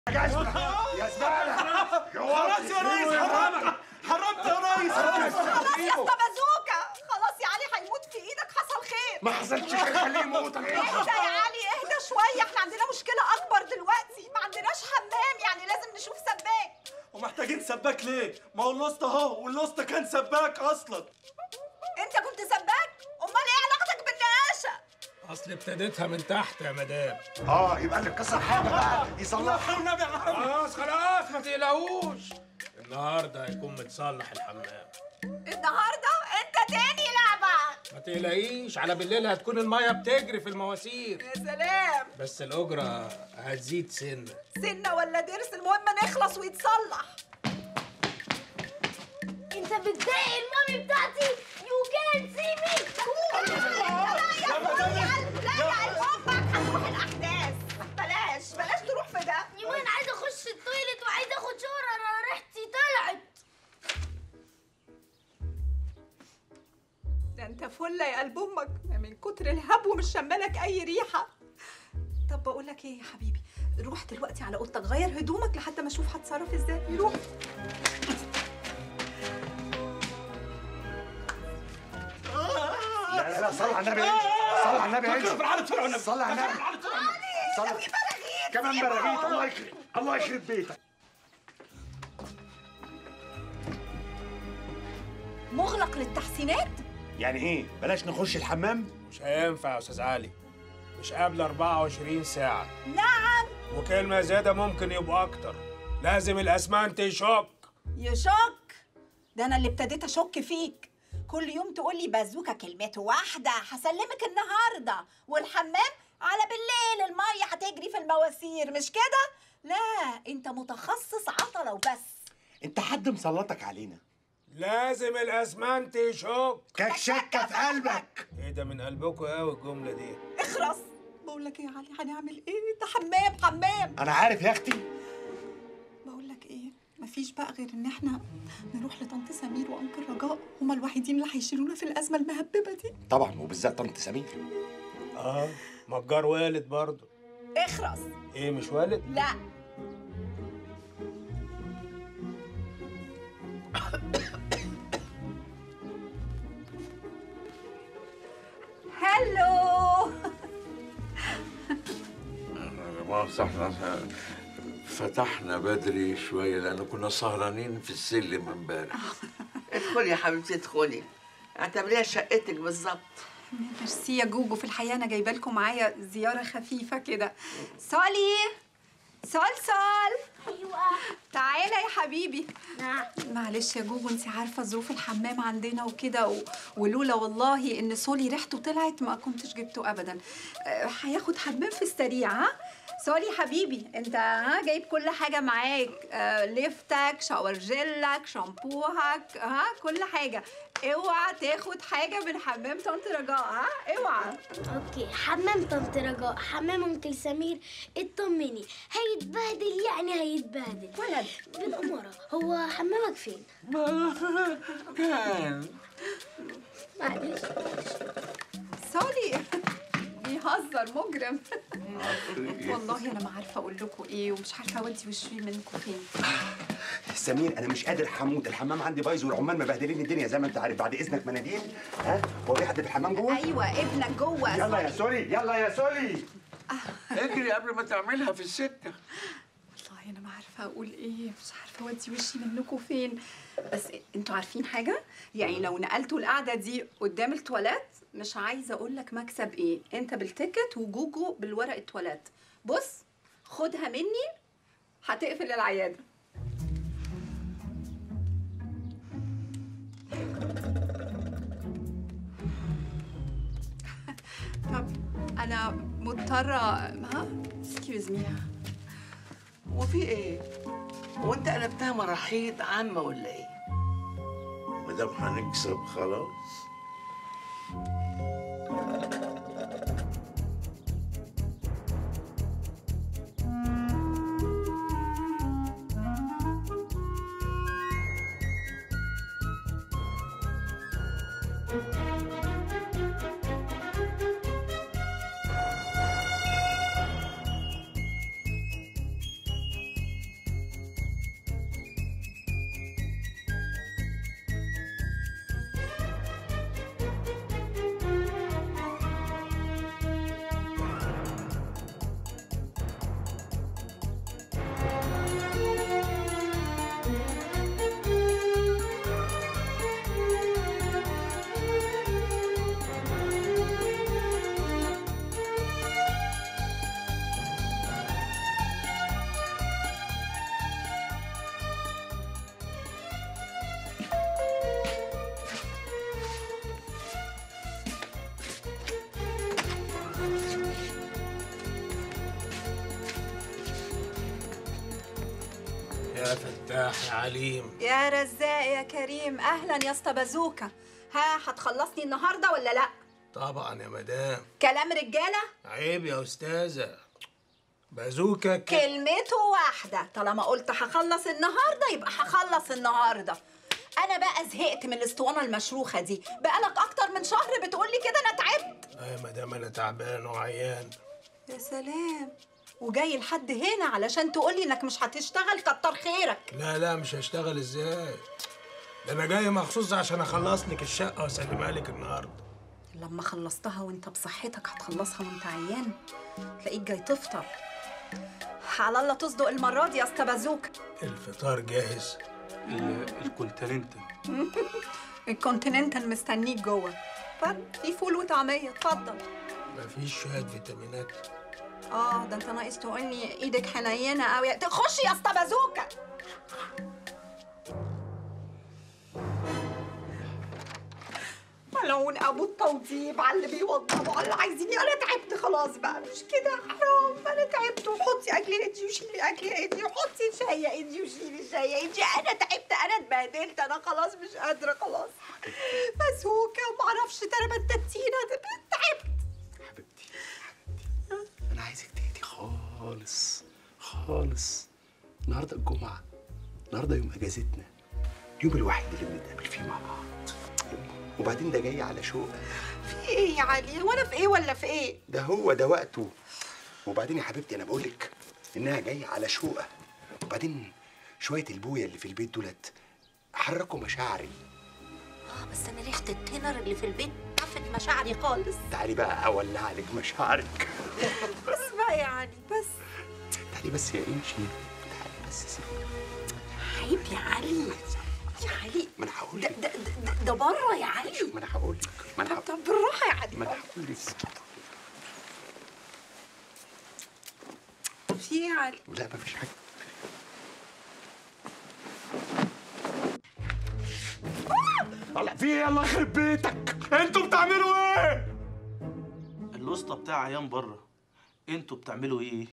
يا زبالة يا زبالة خلاص يا ريس حرمت حرمت يا ريس خلاص يا اسطى بازوكا خلاص يا علي هيموت في ايدك حصل خير ما حصلش خير خليه يموت اهدى يا علي اهدى شويه احنا عندنا مشكله اكبر دلوقتي ما عندناش حمام يعني لازم نشوف سباك ومحتاجين سباك ليه؟ ما هو اللوست اهو واللوست كان سباك اصلا انت كنت سباك امال ايه علاقتك بالنقاشه اصل ابتديتها من تحت يا مدام اه يبقى اللي اتكسر حاجة بقى يصلحها النبي يا عم خلاص خلاص ما تقلقوش النهارده هيكون متصلح الحمام النهارده انت تاني لعبه ما تقلقيش على بالليل هتكون الميه بتجري في المواسير يا سلام بس الاجره هتزيد سنه سنه ولا ضرس المهم نخلص ويتصلح انت بتضايق المامي بتاعتي يو كان سي مي لا يا علي امك هتروح الاحداث بلاش بلاش تروح في ده يومين عايزه اخش التويليت وعايزه اخد شاور انا ريحتي طلعت ده انت فله يا قلب امك من كتر الهبو مش شمالك اي ريحه طب بقول لك ايه يا حبيبي روح دلوقتي على اوضتك غير هدومك لحد ما اشوف هتصرف ازاي روح لا لا لا صلي على النبي صلي على النبي انت في العالم طلعوا النبي صلي على النبي صلي كمان براغيث الله يخرب الله يخرب بيتك مغلق للتحسينات يعني ايه بلاش نخش الحمام مش هينفع يا استاذ علي مش قبل 24 ساعه نعم وكلمه زياده ممكن يبقى اكتر لازم الاسمنت يشك يشك ده انا اللي ابتديت اشك فيك كل يوم تقول لي بازوكا كلمته واحده هسلمك النهارده والحمام على بالليل الميه هتجري في المواسير مش كده لا انت متخصص عطله وبس انت حد مسلطك علينا لازم الاسمنت يشك كاك شكه في قلبك ايه ده من قلبكم قوي الجمله دي اخرس بقول لك ايه يا علي هنعمل ايه ده حمام حمام انا عارف يا اختي بقول لك ايه مفيش بقى غير ان احنا نروح لطنط سمير وانكل رجاء هما الوحيدين اللي هيشيلونا في الازمه المهببه دي طبعا وبالذات طنط سمير اه نجار والد برضه اخرس ايه مش والد لا هلو ما صحنا فتحنا بدري شوية لأن كنا سهرانين في السلم امبارح ادخلي يا حبيبتي ادخلي اعتبريها شقتك بالظبط ميرسي يا جوجو في الحقيقه انا جايبه لكم معايا زياره خفيفه كده سولي سول سول ايوه تعالى يا حبيبي نعم معلش يا جوجو انت عارفه ظروف الحمام عندنا وكده و... ولولا والله ان سولي ريحته طلعت ما كنتش جبته ابدا آه، هياخد حمام في السريع ها سولي حبيبي انت ها جايب كل حاجه معاك آه، ليفتك شاور جلك شامبوهك ها كل حاجه اوعى تاخد حاجه من حمام طنط رجاء ها اوعى اوكي حمام طنط رجاء حمام انكل سمير اطمني هيتبهدل يعني هيتبهدل ولد بالأمارة هو حمامك فين؟ كان معلش سولي بيهزر مجرم والله انا ما عارفه اقول لكم ايه ومش عارفه اودي وشي منكم فين سمير انا مش قادر حموت الحمام عندي بايظ والعمال مبهدلين الدنيا زي ما انت عارف بعد اذنك مناديل ها هو في حد في الحمام جوه ايوه ابنك جوه يلا يا سولي يلا يا سولي اجري قبل ما تعملها في السكة والله انا ما عارفه اقول ايه مش عارفه اودي وشي منكم فين بس انتوا عارفين حاجه يعني لو نقلتوا القعده دي قدام التواليت مش عايزه اقول لك مكسب ايه انت بالتيكت وجوجو بالورق التواليت بص خدها مني هتقفل العياده طب انا مضطره ها اكسكيوز مي وفي ايه؟ هو انت قلبتها مراحيض عامة ولا ايه؟ ما دام هنكسب خلاص يا فتاح يا عليم يا رزاق يا كريم اهلا يا اسطى بازوكا ها هتخلصني النهارده ولا لا طبعا يا مدام كلام رجاله عيب يا استاذه بازوكا ك... كلمته واحده طالما قلت هخلص النهارده يبقى هخلص النهارده انا بقى زهقت من الاسطوانه المشروخه دي بقالك اكتر من شهر بتقولي كده انا تعبت آه يا مدام انا تعبان وعيان يا سلام وجاي لحد هنا علشان تقولي انك مش هتشتغل كتر خيرك لا لا مش هشتغل ازاي ده انا جاي مخصوص عشان اخلص لك الشقه واسلمها لك النهارده لما خلصتها وانت بصحتك هتخلصها وانت عيان تلاقيك جاي تفطر على الله تصدق المره دي يا اسطى بازوكا الفطار جاهز الكونتيننتال الكونتيننتال مستنيك جوه اتفضل في فول وطعميه اتفضل مفيش شويه فيتامينات اه ده انت ناقص تقول لي ايدك حنينه قوي تخشي يا اسطى بازوكا ملعون ابو التوضيب على اللي بيوضبوا على اللي عايزيني انا تعبت خلاص بقى مش كده حرام انا تعبت وحطي اكل ايدي وشيلي اكل ايدي وحطي شاي ايدي وشيلي شاي ايدي انا تعبت انا اتبهدلت انا خلاص مش قادره خلاص بازوكا ومعرفش تربتتينا تعبت حبيبتي انا عايزك تهدي خالص خالص النهارده الجمعه النهارده يوم اجازتنا اليوم الوحيد اللي بنتقابل فيه مع بعض وبعدين ده جاي على شوق في ايه يا علي وانا في ايه ولا في ايه ده هو ده وقته وبعدين يا حبيبتي انا بقول لك انها جايه على شوقه وبعدين شويه البويه اللي في البيت دولت حركوا مشاعري بس انا ريحه التنر اللي في البيت طفت مشاعري خالص تعالي بقى اولع لك مشاعرك بس بقى يا علي بس تعالي بس يا انشي تعالي بس سيبيني عيب يا علي يا علي ما انا هقول ده لك ده ده, ده بره يا علي ما انا هقول لك ما انا طب هقول طب بالراحه يا علي ما انا هقول لك في ايه يا علي لا ما فيش حاجه طلع في ايه الله يخرب بيتك انتوا بتعملوا ايه؟ الوسطى بتاع عيان بره انتوا بتعملوا ايه؟